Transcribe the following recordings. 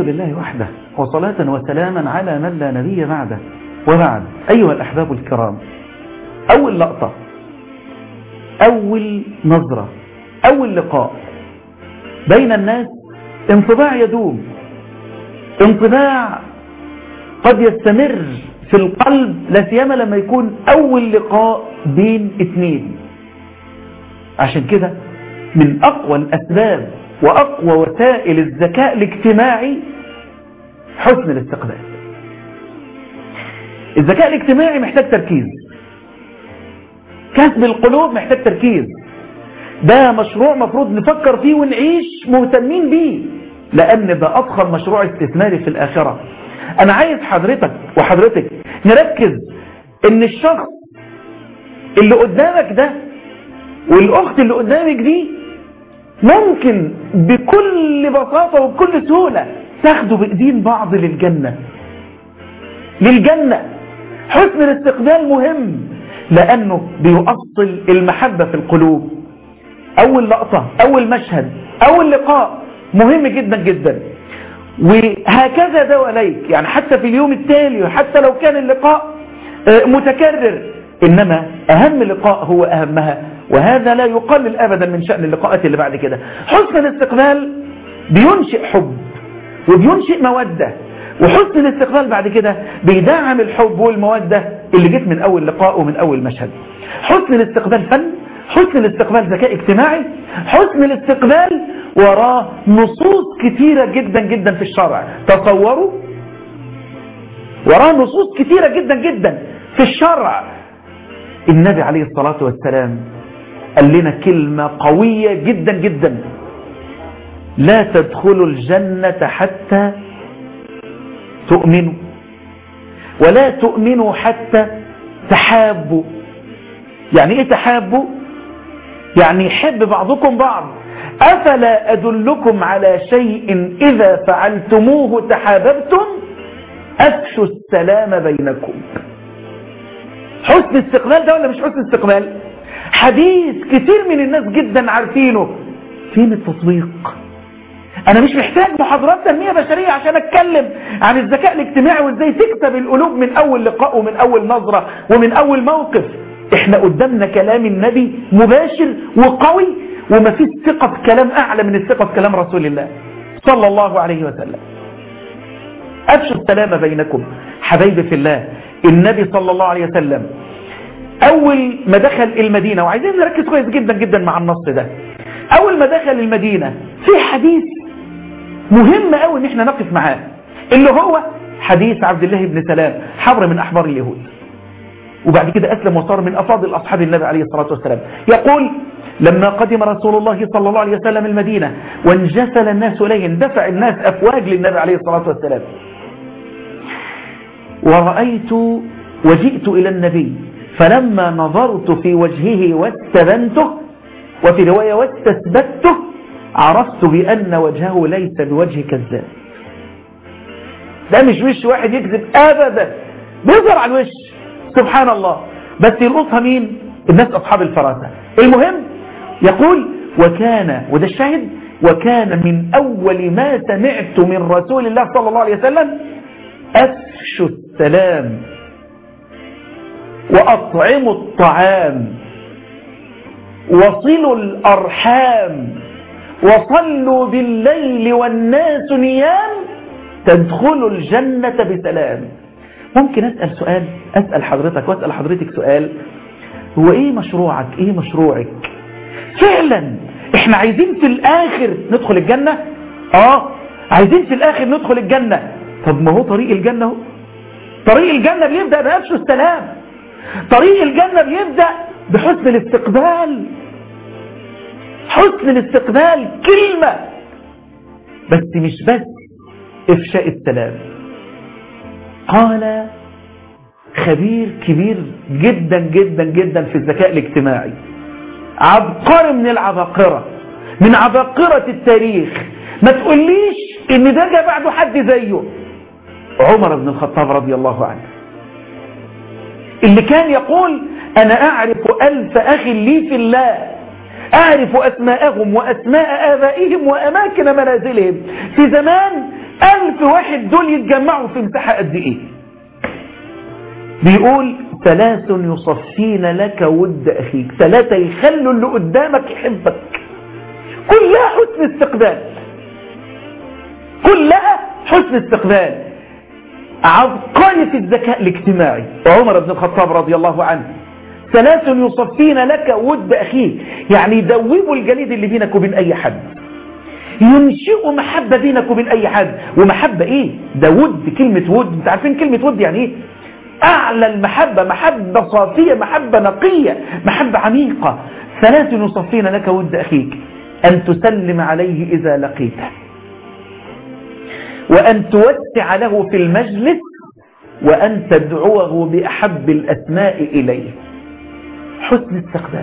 لله وحده وصلاة وسلاما على من لا نبي بعده وبعد أيها الأحباب الكرام أول لقطة أول نظرة أول لقاء بين الناس انطباع يدوم انطباع قد يستمر في القلب لا سيما لما يكون أول لقاء بين اثنين عشان كده من أقوى الأسباب وأقوى وسائل الذكاء الاجتماعي حسن الاستقبال الذكاء الاجتماعي محتاج تركيز كسب القلوب محتاج تركيز ده مشروع مفروض نفكر فيه ونعيش مهتمين بيه لأن ده أضخم مشروع استثماري في الآخرة أنا عايز حضرتك وحضرتك نركز إن الشخص اللي قدامك ده والأخت اللي قدامك دي ممكن بكل بساطة وبكل سهولة تاخدوا بإيدين بعض للجنة للجنة حسن الاستقبال مهم لأنه بيؤصل المحبة في القلوب أول لقطة أول مشهد أول لقاء مهم جدا جدا وهكذا دواليك يعني حتى في اليوم التالي وحتى لو كان اللقاء متكرر إنما أهم لقاء هو أهمها وهذا لا يقلل أبدا من شأن اللقاءات اللي بعد كده حسن الاستقبال بينشئ حب وبينشئ مودة وحسن الاستقبال بعد كده بيدعم الحب والمودة اللي جت من أول لقاء ومن أول مشهد حسن الاستقبال فن حسن الاستقبال ذكاء اجتماعي حسن الاستقبال وراه نصوص كتيرة جدا جدا في الشرع تصوروا وراه نصوص كتيرة جدا جدا في الشرع النبي عليه الصلاة والسلام قال لنا كلمة قوية جدا جدا لا تدخلوا الجنة حتى تؤمنوا ولا تؤمنوا حتى تحابوا يعني ايه تحابوا يعني يحب بعضكم بعض أفلا أدلكم على شيء إذا فعلتموه تحاببتم أفشوا السلام بينكم حسن استقبال ده ولا مش حسن استقبال حديث كتير من الناس جدا عارفينه فين التطبيق انا مش محتاج محاضرات تنمية بشرية عشان اتكلم عن الذكاء الاجتماعي وازاي تكسب القلوب من اول لقاء ومن اول نظرة ومن اول موقف احنا قدامنا كلام النبي مباشر وقوي وما فيش ثقة في كلام اعلى من الثقة في كلام رسول الله صلى الله عليه وسلم افشوا السلام بينكم حبايبي في الله النبي صلى الله عليه وسلم اول ما دخل المدينة وعايزين نركز كويس جدا جدا مع النص ده اول ما دخل المدينة في حديث مهم قوي ان احنا نقف معاه اللي هو حديث عبد الله بن سلام حبر من احبار اليهود وبعد كده اسلم وصار من افاضل اصحاب النبي عليه الصلاة والسلام يقول لما قدم رسول الله صلى الله عليه وسلم المدينة وانجسل الناس اليه اندفع الناس افواج للنبي عليه الصلاة والسلام ورأيت وجئت الى النبي فلما نظرت في وجهه واستبنته وفي رواية واستثبته عرفت بأن وجهه ليس بوجه كذاب ده مش وش واحد يكذب أبدا بيظهر على الوش سبحان الله بس يلقطها مين الناس أصحاب الفراسة المهم يقول وكان وده الشاهد وكان من أول ما سمعت من رسول الله صلى الله عليه وسلم أفشوا السلام وأطعموا الطعام وصلوا الأرحام وصلوا بالليل والناس نيام تدخلوا الجنة بسلام ممكن أسأل سؤال أسأل حضرتك وأسأل حضرتك سؤال هو إيه مشروعك إيه مشروعك فعلا إحنا عايزين في الآخر ندخل الجنة آه عايزين في الآخر ندخل الجنة طب ما هو طريق الجنة هو طريق الجنة بيبدأ بأفشو السلام طريق الجنة بيبدأ بحسن الاستقبال حسن الاستقبال كلمة بس مش بس إفشاء السلام قال خبير كبير جدا جدا جدا في الذكاء الاجتماعي عبقري من العباقرة من عباقرة التاريخ ما تقوليش ان ده جاء بعده حد زيه عمر بن الخطاب رضي الله عنه اللي كان يقول أنا أعرف ألف أخ لي في الله أعرف أسماءهم وأسماء آبائهم وأماكن منازلهم في زمان ألف واحد دول يتجمعوا في مساحة قد إيه بيقول ثلاث يصفين لك ود أخيك ثلاثة يخلوا اللي قدامك يحبك كلها حسن استقبال كلها حسن استقبال عبقري في الذكاء الاجتماعي عمر بن الخطاب رضي الله عنه ثلاث يصفين لك ود أخيك يعني يدوبوا الجليد اللي بينك وبين أي حد ينشئوا محبة بينك وبين أي حد ومحبة إيه ده ود كلمة ود انت عارفين كلمة ود يعني إيه أعلى المحبة محبة صافية محبة نقية محبة عميقة ثلاث يصفين لك ود أخيك أن تسلم عليه إذا لقيته وأن توسع له في المجلس وأن تدعوه بأحب الأسماء إليه حسن استقبال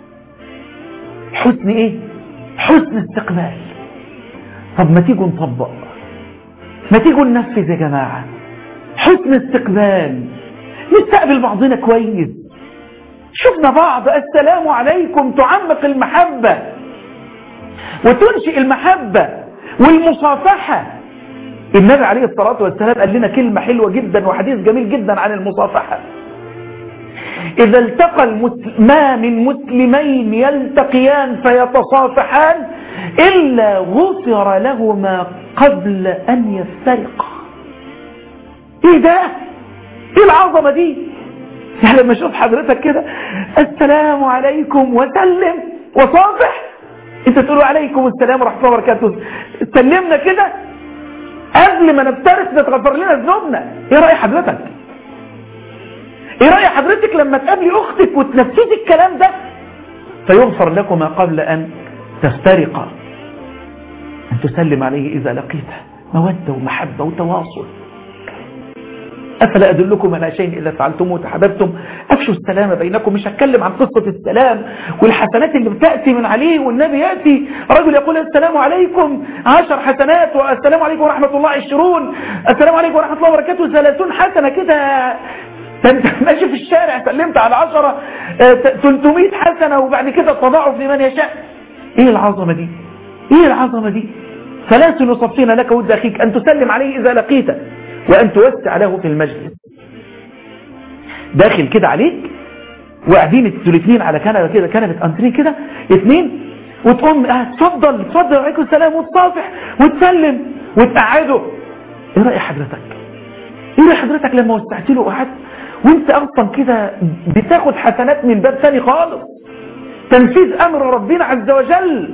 حسن إيه حسن استقبال طب ما تيجوا نطبق ما تيجوا ننفذ يا جماعة حسن استقبال نستقبل بعضنا كويس شفنا بعض السلام عليكم تعمق المحبة وتنشئ المحبة والمصافحة النبي عليه الصلاة والسلام قال لنا كلمة حلوة جدا وحديث جميل جدا عن المصافحة إذا التقى ما من مسلمين يلتقيان فيتصافحان إلا غفر لهما قبل أن يفترقا إيه ده؟ إيه العظمة دي؟ يعني لما أشوف حضرتك كده السلام عليكم وسلم وصافح أنت تقول عليكم السلام ورحمة الله وبركاته سلمنا كده قبل ما نفترس نتغفر لنا ذنوبنا ايه رأي حضرتك ايه رأي حضرتك لما تقابلي اختك وتنفذي الكلام ده فيغفر لكما قبل ان تفترقا ان تسلم عليه اذا لقيته مودة ومحبة وتواصل أفلا أدلكم على شيء إذا فعلتموه تحببتم أفشوا السلام بينكم مش هتكلم عن قصة السلام والحسنات اللي بتأتي من عليه والنبي يأتي رجل يقول السلام عليكم عشر حسنات والسلام عليكم ورحمة الله عشرون السلام عليكم ورحمة الله وبركاته ثلاثون حسنة كده انت ماشي في الشارع سلمت على عشرة تلتمية حسنة وبعد كده تضاعف لمن يشاء ايه العظمة دي ايه العظمة دي ثلاث يصفين لك ود أخيك أن تسلم عليه إذا لقيته وأن توسع له في المجلس داخل كده عليك وقاعدين انتوا الاثنين على كنبه كده كنبه انتريه كده اثنين وتقوم اه اتفضل اتفضل وعليكم السلام وتصافح وتسلم وتقعده ايه راي حضرتك ايه راي حضرتك لما وسعت له وقعدت وانت اصلا كده بتاخد حسنات من باب ثاني خالص تنفيذ امر ربنا عز وجل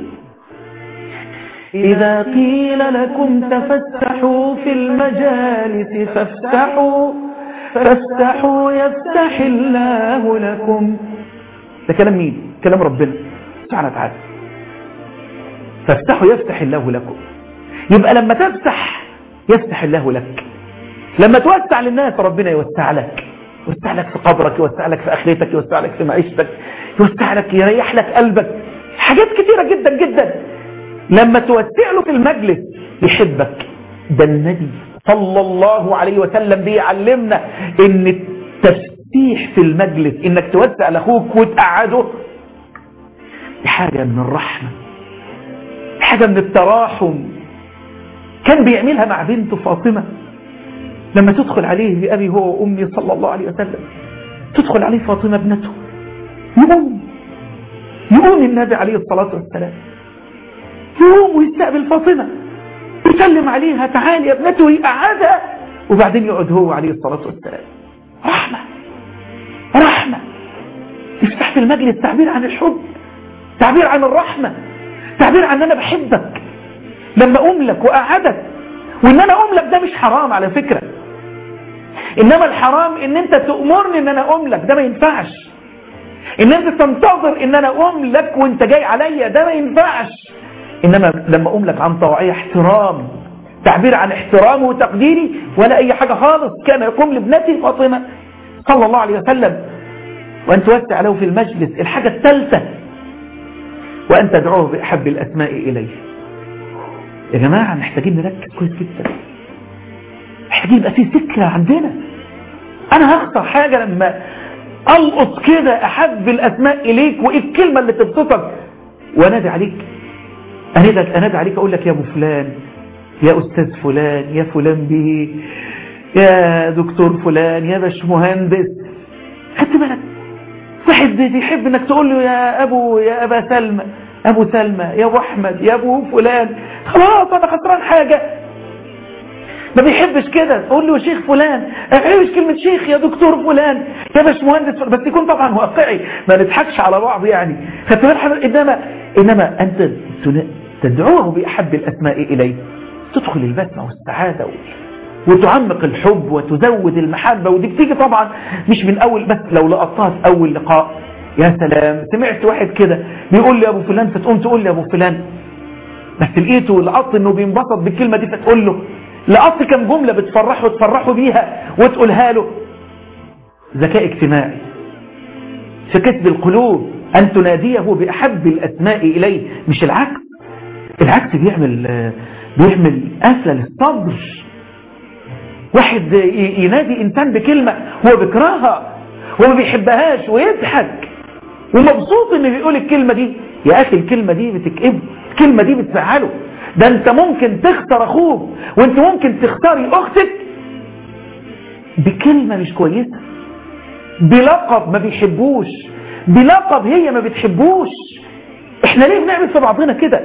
إذا قيل لكم تفسحوا في المجالس فافتحوا فافتحوا يفتح الله لكم ده كلام مين؟ كلام ربنا سبحانه وتعالى فافتحوا يفتح الله لكم يبقى لما تفتح يفتح الله لك لما توسع للناس ربنا يوسع لك يوسع لك في قبرك يوسع لك في اخرتك يوسع لك في معيشتك يوسع لك يريح لك قلبك حاجات كتيرة جدا جدا لما توسع له في المجلس يحبك ده النبي صلى الله عليه وسلم بيعلمنا ان التفتيح في المجلس انك توسع لاخوك وتقعده دي حاجة من الرحمة حاجة من التراحم كان بيعملها مع بنته فاطمة لما تدخل عليه بأبي هو وأمي صلى الله عليه وسلم تدخل عليه فاطمة ابنته يقوم يقوم النبي عليه الصلاة والسلام يقوم ويستقبل فاطمة يسلم عليها تعالي يا ابنته ويقعدها وبعدين يقعد هو عليه الصلاة والسلام رحمة رحمة يفتح في المجلس تعبير عن الحب تعبير عن الرحمة تعبير عن أنا بحبك لما أقوم لك وأقعدك وإن أنا أقوم لك ده مش حرام على فكرة إنما الحرام إن أنت تأمرني إن أنا أقوم لك ده ما ينفعش إن أنت تنتظر إن أنا أقوم لك وأنت جاي عليا ده ما ينفعش إنما لما أقوم لك عن طوعية احترام تعبير عن احترامه وتقديري ولا أي حاجة خالص كان يقوم لابنتي فاطمة صلى الله عليه وسلم وأن توسع له في المجلس الحاجة الثالثة وأن تدعوه بأحب الأسماء إليه يا جماعة محتاجين نركز كويس جدا محتاجين يبقى في فكرة عندنا أنا هخسر حاجة لما ألقط كده أحب الأسماء إليك وإيه الكلمة اللي تبسطك وأنادي عليك أنادي, أنادي عليك أقول لك يا أبو فلان يا أستاذ فلان يا فلان به يا دكتور فلان يا باش مهندس خدت بالك واحد بيحب انك تقول له يا ابو يا ابا سلمى ابو سلمى يا ابو احمد يا ابو فلان خلاص انا خسران حاجة ما بيحبش كده تقول له شيخ فلان ما بيحبش كلمة شيخ يا دكتور فلان يا باش مهندس بس يكون طبعا واقعي ما نضحكش على بعض يعني خدت بالك انما انما انت تدعوه باحب الاسماء اليه تدخل البسمة والسعادة وتعمق الحب وتزود المحبة ودي بتيجي طبعا مش من أول بس لو لقطتها في أول لقاء يا سلام سمعت واحد كده بيقول لي يا أبو فلان فتقوم تقول لي يا أبو فلان بس لقيته لقطت إنه بينبسط بالكلمة دي فتقول له لقطت كم جملة بتفرحه وتفرحه بيها وتقولها له ذكاء اجتماعي في كسب القلوب أن تناديه بأحب الأسماء إليه مش العكس العكس بيعمل بيعمل قفلة للصبر واحد ينادي إنسان بكلمة هو بيكرهها وما بيحبهاش ويضحك ومبسوط إنه بيقول الكلمة دي يا أخي الكلمة دي بتكئبه الكلمة دي بتزعله ده أنت ممكن تخسر أخوك وأنت ممكن تختاري أختك بكلمة مش كويسة بلقب ما بيحبوش بلقب هي ما بتحبوش احنا ليه بنعمل في بعضنا كده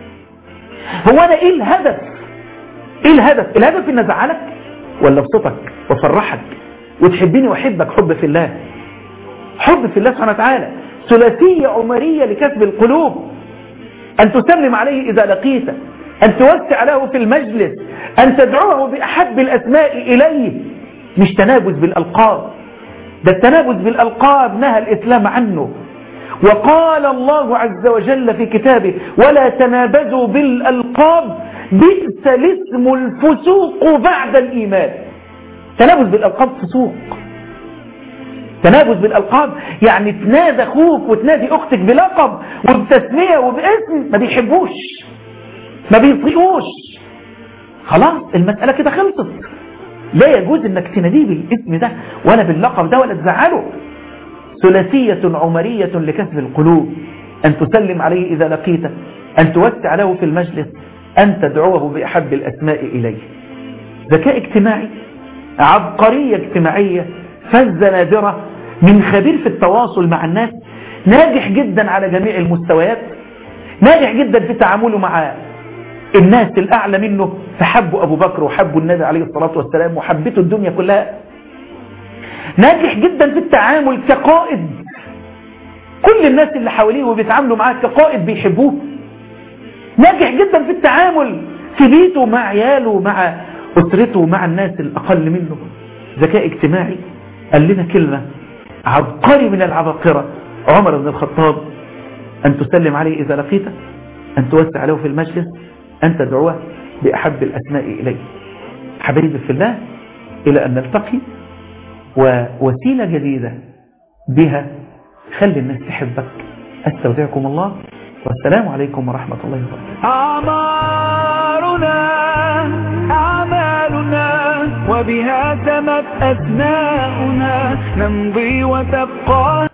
هو انا ايه الهدف ايه الهدف الهدف ان ازعلك ولا ابسطك وافرحك وتحبني واحبك حب في الله حب في الله سبحانه وتعالى ثلاثية عمرية لكسب القلوب أن تسلم عليه إذا لقيته أن توسع له في المجلس أن تدعوه بأحب الأسماء إليه مش تنابز بالألقاب ده التنابز بالألقاب نهى الإسلام عنه وقال الله عز وجل في كتابه ولا تنابزوا بالألقاب بئس الاسم الفسوق بعد الإيمان تنابز بالألقاب فسوق تنابز بالألقاب يعني تنادى أخوك وتنادي أختك بلقب وبتسمية وباسم ما بيحبوش ما بيطيقوش خلاص المسألة كده خلصت لا يجوز انك تناديه بالاسم ده ولا باللقب ده ولا تزعله ثلاثية عمرية لكسب القلوب أن تسلم عليه إذا لقيته أن توسع له في المجلس أن تدعوه بأحب الأسماء إليه ذكاء اجتماعي عبقرية اجتماعية فزة نادرة من خبير في التواصل مع الناس ناجح جدا على جميع المستويات ناجح جدا في تعامله مع الناس الأعلى منه فحبوا أبو بكر وحبوا النبي عليه الصلاة والسلام وحبته الدنيا كلها ناجح جدا في التعامل كقائد كل الناس اللي حواليه وبيتعاملوا معاه كقائد بيحبوه ناجح جدا في التعامل في بيته مع عياله مع أسرته مع الناس الأقل منه ذكاء اجتماعي قال لنا كلمة عبقري من العباقرة عمر بن الخطاب أن تسلم عليه إذا لقيته أن توسع له في المجلس أن تدعوه بأحب الأسماء إليه حبيبي في الله إلى أن نلتقي ووسيلة جديدة بها خلي الناس تحبك أستودعكم الله والسلام عليكم ورحمة الله وبركاته أعمارنا أعمالنا وبها سمت أسماؤنا نمضي وتبقى